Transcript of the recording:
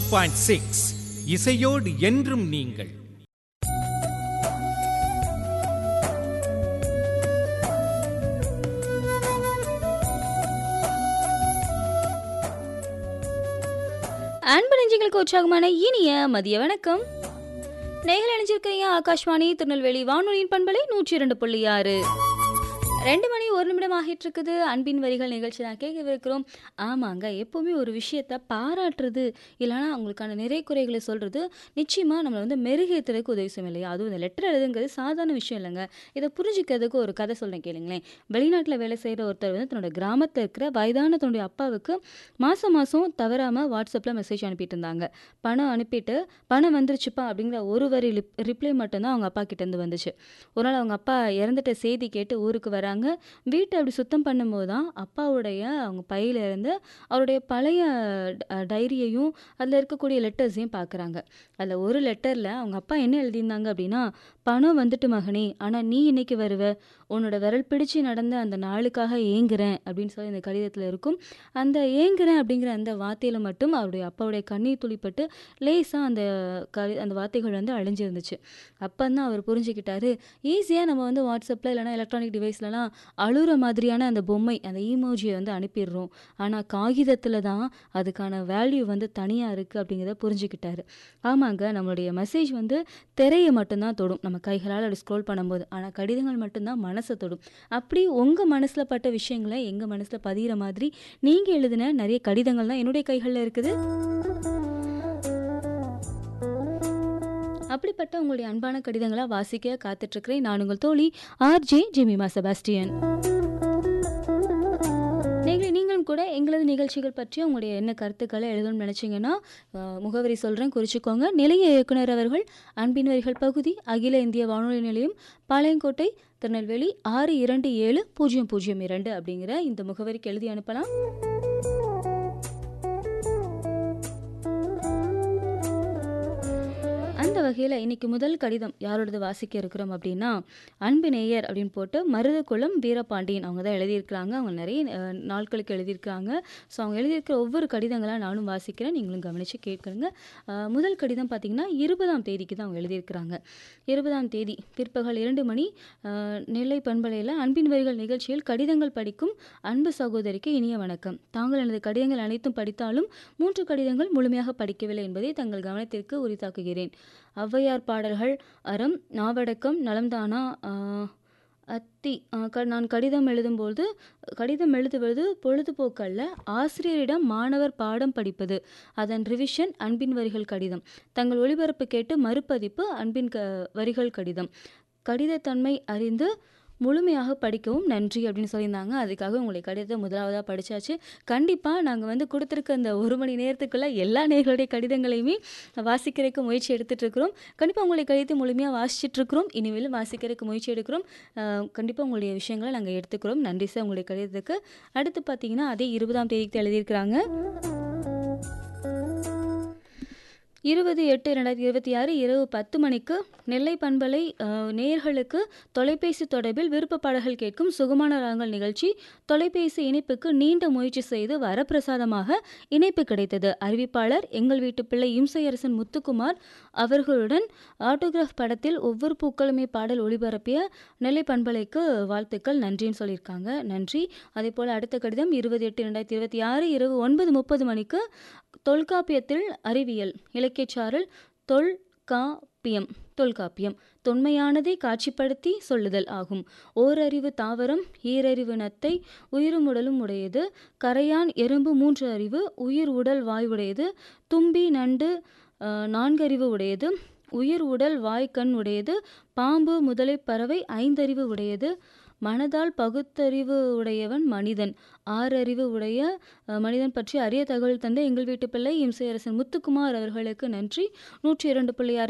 point six இசையோடு என்றும் நீங்கள் அன்பு நெஞ்சங்களுக்கு உற்சாகமான இனிய மதிய வணக்கம் நேயர்கள் அணிஞ்சிருக்கிறீங்க ஆகாஷ்வாணி திருநெல்வேலி வானொலியின் பண்பலை நூற்றி இரண்டு புள்ளி ஆறு ரெண்டு மணி ஒரு நிமிடம் ஆகிட்டு இருக்குது அன்பின் வரிகள் நிகழ்ச்சி தான் கேட்கவிருக்கிறோம் ஆமாங்க எப்போவுமே ஒரு விஷயத்த பாராட்டுறது இல்லைனா அவங்களுக்கான நிறை குறைகளை சொல்கிறது நிச்சயமாக நம்மளை வந்து மெருகேற்றுறதுக்கு உதவி செய்யும் இல்லையா அதுவும் இந்த லெட்டர் எழுதுங்கிறது சாதாரண விஷயம் இல்லைங்க இதை புரிஞ்சுக்கிறதுக்கு ஒரு கதை சொல்கிறேன் கேளுங்களேன் வெளிநாட்டில் வேலை செய்கிற ஒருத்தர் வந்து தன்னோட கிராமத்தில் இருக்கிற வயதான தன்னுடைய அப்பாவுக்கு மாதம் மாதம் தவறாமல் வாட்ஸ்அப்பில் மெசேஜ் அனுப்பிட்டு இருந்தாங்க பணம் அனுப்பிட்டு பணம் வந்துருச்சுப்பா அப்படிங்கிற ஒரு வரி ரிப்ளை மட்டும்தான் அவங்க அப்பா கிட்டேருந்து வந்துச்சு ஒரு நாள் அவங்க அப்பா இறந்துட்ட செய்தி கேட்டு ஊருக்கு வராங்க வீட்டை அப்படி சுத்தம் பண்ணும்போது தான் அப்பாவுடைய அவங்க பையில இருந்து அவருடைய பழைய ட- டைரியையும் அதில் இருக்கக்கூடிய லெட்டர்ஸையும் பார்க்குறாங்க அதில் ஒரு லெட்டரில் அவங்க அப்பா என்ன எழுதியிருந்தாங்க அப்படின்னா பணம் வந்துட்டு மகனே ஆனால் நீ இன்னைக்கு வருவ உன்னோட விரல் பிடிச்சு நடந்த அந்த நாளுக்காக ஏங்குறேன் அப்படின்னு சொல்லி இந்த கடிதத்தில் இருக்கும் அந்த ஏங்குறேன் அப்படிங்கிற அந்த வார்த்தையில் மட்டும் அவருடைய அப்பாவுடைய கண்ணீர் துளிப்பட்டு லேசாக அந்த கடி அந்த வார்த்தைகள் வந்து அழிஞ்சிருந்துச்சு அப்போ தான் அவர் புரிஞ்சுக்கிட்டாரு ஈஸியாக நம்ம வந்து வாட்ஸ்அப்பில் இல்லைனா எலக்ட்ரானிக் டிவைஸ்லலாம் அழுகிற மாதிரியான அந்த பொம்மை அந்த ஈமோஜியை வந்து அனுப்பிடுறோம் ஆனால் காகிதத்தில் தான் அதுக்கான வேல்யூ வந்து தனியாக இருக்குது அப்படிங்கிறத புரிஞ்சுக்கிட்டாரு ஆமாங்க நம்மளுடைய மெசேஜ் வந்து திரையை மட்டும்தான் தொடும் நம்ம கைகளால் அப்படி ஸ்க்ரோல் பண்ணும்போது ஆனால் கடிதங்கள் மட்டும்தான் மனசை தொடும் அப்படி உங்கள் மனசில் பட்ட விஷயங்களை எங்கள் மனசில் பதிகிற மாதிரி நீங்கள் எழுதின நிறைய கடிதங்கள் தான் என்னுடைய கைகளில் இருக்குது அப்படிப்பட்ட உங்களுடைய அன்பான கடிதங்களை வாசிக்க காத்துட்ருக்கிறேன் நான் உங்கள் தோழி ஆர்ஜே ஜெமிமா செபாஸ்டியன் நீங்களே நீங்களும் கூட எங்களது நிகழ்ச்சிகள் பற்றி உங்களுடைய என்ன கருத்துக்களை எழுதணும்னு நினச்சிங்கன்னா அஹ், முகவரி சொல்கிறேன் குறிச்சிக்கோங்க நிலைய இயக்குனர் அவர்கள் அன்பின் வரிகள் பகுதி அகில இந்திய வானொலி நிலையம் பாளையங்கோட்டை திருநெல்வேலி ஆறு இரண்டு ஏழு பூஜ்ஜியம் பூஜ்ஜியம் இரண்டு அப்படிங்கிற இந்த முகவரிக்கு எழுதி அனுப்பலாம் அந்த வகையில் இன்னைக்கு முதல் கடிதம் யாரோடது வாசிக்க இருக்கிறோம் அப்படின்னா அன்பு நேயர் அப்படின்னு போட்டு மருதகுளம் வீரபாண்டியன் அவங்க தான் எழுதியிருக்கிறாங்க அவங்க நிறைய அஹ், நாட்களுக்கு எழுதியிருக்கிறாங்க ஸோ அவங்க எழுதியிருக்கிற ஒவ்வொரு கடிதங்களாக நானும் வாசிக்கிறேன் நீங்களும் கவனித்து கேட்குறங்க அஹ், முதல் கடிதம் பார்த்தீங்கன்னா இருபதாம் தேதிக்கு தான் அவங்க எழுதியிருக்கிறாங்க இருபதாம் தேதி பிற்பகல் இரண்டு மணி அஹ், நெல்லை பண்பலையில் அன்பின் வரிகள் நிகழ்ச்சியில் கடிதங்கள் படிக்கும் அன்பு சகோதரிக்கு இனிய வணக்கம் தாங்கள் எனது கடிதங்கள் அனைத்தும் படித்தாலும் மூன்று கடிதங்கள் முழுமையாக படிக்கவில்லை என்பதை தங்கள் கவனத்திற்கு உரித்தாக்குகிறேன் ஔவையார் பாடல்கள் அறம் நாவடக்கம் நலம்தானா ஆஹ், அத்தி ஆஹ், க- நான் கடிதம் எழுதும்போது கடிதம் எழுதுவது பொழுதுபோக்கல்ல ஆசிரியரிடம் மாணவர் பாடம் படிப்பது அதன் ரிவிஷன் அன்பின் வரிகள் கடிதம் தங்கள் ஒளிபரப்பு கேட்டு மறுபதிப்பு அன்பின் க வரிகள் கடிதம் கடிதத்தன்மை அறிந்து முழுமையாக படிக்கவும் நன்றி அப்படின்னு சொல்லியிருந்தாங்க அதுக்காக உங்களுடைய கடிதத்தை முதலாவதாக படித்தாச்சு கண்டிப்பாக நாங்கள் வந்து கொடுத்துருக்க அந்த ஒரு மணி நேரத்துக்குள்ளே எல்லா நேர்களுடைய கடிதங்களையுமே வாசிக்கிறதுக்கு முயற்சி எடுத்துட்டு இருக்கிறோம் கண்டிப்பாக உங்களுடைய கடிதத்தை முழுமையாக வாசிச்சுட்டு இருக்கிறோம் இனிமேலும் வாசிக்கிறதுக்கு முயற்சி எடுக்கிறோம் கண்டிப்பாக உங்களுடைய விஷயங்களை நாங்கள் எடுத்துக்கிறோம் நன்றி சார் உங்களுடைய கடிதத்துக்கு அடுத்து பார்த்தீங்கன்னா அதே இருபதாம் தேதிக்கு எழுதியிருக்கிறாங்க இருபது எட்டு ரெண்டாயிரத்தி இருபத்தி ஆறு இரவு பத்து மணிக்கு நெல்லை பண்பலை அஹ், நேயர்களுக்கு தொலைபேசி தொடர்பில் விருப்ப பாடல்கள் கேட்கும் சுகமான ராகங்கள் நிகழ்ச்சி தொலைபேசி இணைப்புக்கு நீண்ட முயற்சி செய்து வரப்பிரசாதமாக இணைப்பு கிடைத்தது அறிவிப்பாளர் எங்கள் வீட்டு பிள்ளை இம்சையரசன் முத்துக்குமார் அவர்களுடன் ஆட்டோகிராஃப் படத்தில் ஒவ்வொரு பூக்களுமே பாடல் ஒளிபரப்பிய நெல்லை பண்பலைக்கு வாழ்த்துக்கள் நன்றின்னு சொல்லியிருக்காங்க நன்றி அதே போல் அடுத்த கடிதம் இருபது எட்டு ரெண்டாயிரத்தி இருபத்தி ஆறு இரவு ஒன்பது முப்பது மணிக்கு தொல்காப்பியத்தில் அறிவியல் இலக்கியச்சாரல் தொல்காப்பியம் தொல்காப்பியம் தொன்மையானதை காட்சிப்படுத்தி சொல்லுதல் ஆகும் ஓரறிவு தாவரம் ஈரறிவு நத்தை உயிரும் உடலும் உடையது கரையான் எறும்பு மூன்று அறிவு உயிர் உடல் வாய் உடையது தும்பி நண்டு அஹ், நான்கறிவு உடையது உயிர் உடல் வாய் கண் உடையது பாம்பு முதலை பறவை ஐந்தறிவு உடையது மனதால் பகுத்தறிவு உடையவன் மனிதன் ஆறறிவு உடைய அஹ், மனிதன் பற்றி அரிய தகவல் தந்த எங்கள் வீட்டு பிள்ளை இம்சையரசன் முத்துக்குமார் அவர்களுக்கு நன்றி நூற்றி இரண்டு புள்ளி ஆறு